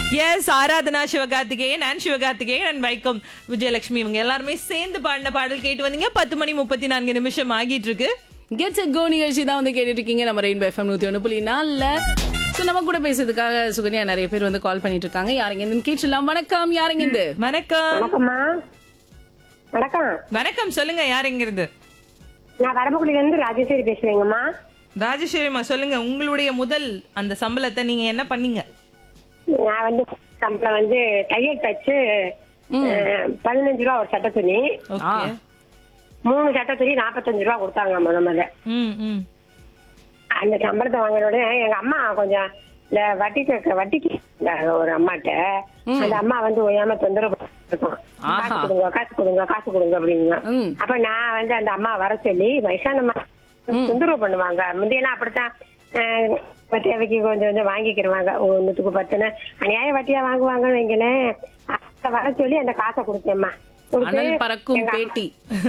S Aradhana Sivakarthikeyan and Sivakarthikeyan and Vaikom Vijayalakshmi இவங்க எல்லாருமே சேர்ந்து பாடின பாடல் கேட்டு வந்தீங்க பத்து மணி முப்பத்தி நான்கு நிமிஷம் ஆகிட்டு இருக்கு கெட்ஸ் கோ நிகழ்ச்சி தான் வந்து கேட்டுட்டு இருக்கீங்க நம்ம ரெயின்போ எஃப்எம் நூத்தி ஒன்று புள்ளி நாலுல ஸோ நம்ம கூட பேசுறதுக்காக சுகன்யா நிறைய பேர் வந்து கால் பண்ணிட்டு இருக்காங்க யாருங்க இருந்து கேட்டுலாம் வணக்கம் யாருங்க இருந்து வணக்கம் வணக்கம்மா வணக்கம் வணக்கம் சொல்லுங்க யார் எங்க இருந்து நான் வரமக்குடியில இருந்து ராஜேஸ்வரி பேசுறேங்கம்மா ராஜேஸ்வரிமா சொல்லுங்க உங்களுடைய முதல் அந்த சம்பளத்தை நீங்க என்ன பண்ணீங்க நான் வந்து சம்பளம் வந்து தையல் தச்சு அஹ், பதினஞ்சு ரூபா ஒரு சட்டை துணி ஓகே மூணு சட்டை துணி நாற்பத்தஞ்சு ரூபா கொடுத்தாங்க முத முத ம் ம் அந்த சம்பளத்தை வாங்கினோட எங்க அம்மா கொஞ்சம் இந்த வட்டிக்கு வட்டிக்கு இருந்தாங்க ஒரு அம்மாட்ட அந்த அம்மா வந்து ஓயாம தொந்தரவு பண்ணிட்டு இருக்கும் காசு ஆஹா. கொடுங்க காசு கொடுங்க காசு கொடுங்க அப்படிங்க ம். அப்ப நான் வந்து அந்த அம்மா வர சொல்லி வயசானம்மா தொந்தரவு பண்ணுவாங்க முந்தையெல்லாம் அப்படித்தான் அஹ், இப்ப தேவைக்கு கொஞ்சம் கொஞ்சம் வாங்கிக்கிருவாங்க ஒண்ணுத்துக்கு பத்துன்னு அநியாய வட்டியா வாங்குவாங்கன்னு வைங்களேன் அத வர சொல்லி அந்த காசை கொடுத்தேம்மா கொடுத்து அனல் பறக்கும் எங்க அம்மா- பேட்டி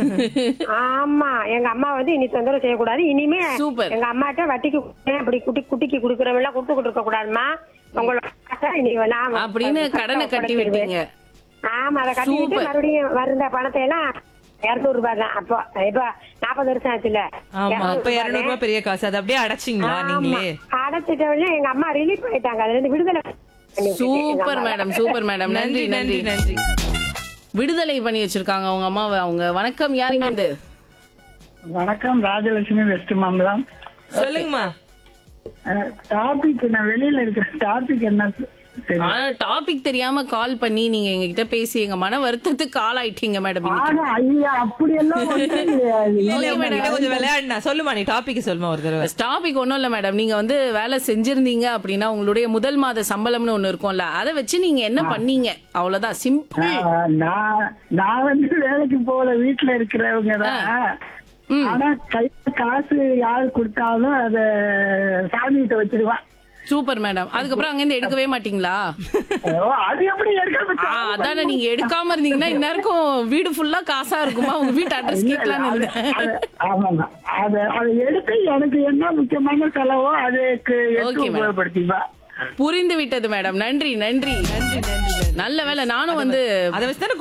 ஆமா எங்க அம்மா வந்து இனி தொந்தரவு செய்யக்கூடாது இனிமே சூப்பர். எங்க அம்மாட்ட வட்டிக்கு கொடுத்தேன், அப்படி குட்டி குட்டிக்கு குடுக்கறவெல்லாம் கொடுத்து கொடுக்க கூடாதுமா உங்களோட காசை இனி நான் அப்படின்னு கடனை கட்டி விட்டீங்க ஆமா அதை கட்டி விட்டு சூப்பர். மறுபடியும் வந்த பணத்தை எல்லாம் இருநூறு ரூபாய் தான் அப்போ இப்ப நாற்பது வருஷம் ஆச்சுல ஆமா அப்ப இருநூறு ரூபாய் பெரிய காசு அதை அப்படியே அடைச்சிங்களா நீங்களே அடைச்சிட்டவங்க எங்க அம்மா ரிலீஃப் ஆயிட்டாங்க அதுல இருந்து விடுதலை பண்ணி விட்டுட்டு எங்க சூப்பர் அம்மாவை. மேடம் சூப்பர் மேடம் நன்றி நன்றி நன்றி விடுதலை பண்ணி வச்சிருக்காங்க அவங்க அம்மாவை அவங்க வணக்கம் யாருங்க இருந்து வணக்கம் ராஜலட்சுமி வெஸ்ட் மாம்பலம் சொல்லுங்கம்மா டாபிக் நான் வெளியில இருக்கிற டாபிக் என்ன தெரியும் ஆனா டாபிக் தெரியாம கால் பண்ணி நீங்க எங்க கிட்ட பேசி எங்க மன வருத்தத்துக்கு கால் ஆயிட்டீங்க மேடம் இன்னைக்கு. ஆனா ஐயா அப்படி எல்லாம் ஒண்ணும் கிடையாது. இல்ல உங்ககிட்ட கொஞ்சம் விளையாடுனா சொல்லுமா நீ டாபிக் சொல்லுமா ஒரு தடவை டாபிக் ஒண்ணும் இல்ல மேடம் நீங்க வந்து வேலை செஞ்சிருந்தீங்க அப்படின்னா உங்களுடைய முதல் மாத சம்பளம்னு ஒண்ணு இருக்கும்ல அதை வச்சு நீங்க என்ன பண்ணீங்க அவ்வளவுதான் சிம்பிள் நான் நான் நான் வந்து வேலைக்கு போல வீட்டுல இருக்கிறவங்க தான் ஆனா கையில காசு யாரு கொடுத்தாலும் அத சாமிகிட்ட வச்சிருவான் சூப்பர் மேடம் அதுக்கப்புறம் அங்க இருந்து எடுக்கவே மாட்டீங்களா ஓ, அது எப்படி எடுக்காம ஆ, அதானே நீங்க எடுக்காம இருந்தீங்கன்னா இந்நேரம் வீடு ஃபுல்லா காசா இருக்குமா உங்க வீட்டு அட்ரஸ் கேட்கலான்னு இருந்தேன் அது- ஆமாமா அத அதை எடுத்து எனக்கு என்ன முக்கியமான செலவோ அதுக்கு எடுத்து Okay, madam. உபயோகப்படுத்திப்பா புரிந்து விட்டது மேடம் நன்றி நன்றி நல்ல வேலை நானும் வந்து அதை வச்சு தானே